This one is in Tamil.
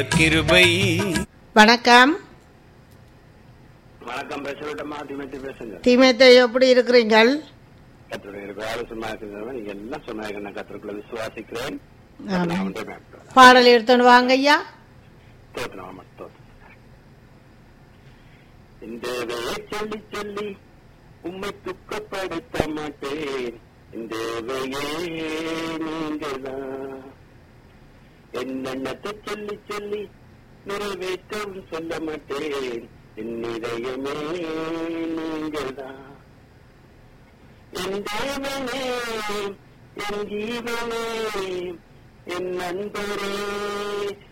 கிருபை வணக்கம் வணக்கம் பேசுறட்டமா திமேத்தி பேசுங்க தீமேத்தை எப்படி இருக்கிறீங்கள் கத்தருடைய ஆலோசனை இருக்கிறவங்க நீங்க எல்லாம் சொன்னாங்க நான் கத்தருக்குள்ள விசுவாசிக்கிறேன் ஆமாம். நான் வந்து மேற்கொள்றேன். பாடல் எடுத்துன்னு வாங்க ஐயா தோற்றணும் ஆமா தோற்று இந்த வேலை சொல்லி சொல்லி உம்மை துக்கப்படுத்த மாட்டேன் இந்த வேலையே நீங்கள்தான் என்னென்னத்தை சொல்லி சொல்லி நிறைவேற்றவும் சொல்ல மாட்டேன் என் இதயமே நீங்கள்தான் என் தேவனே என் ஜீவனே என் நண்பரே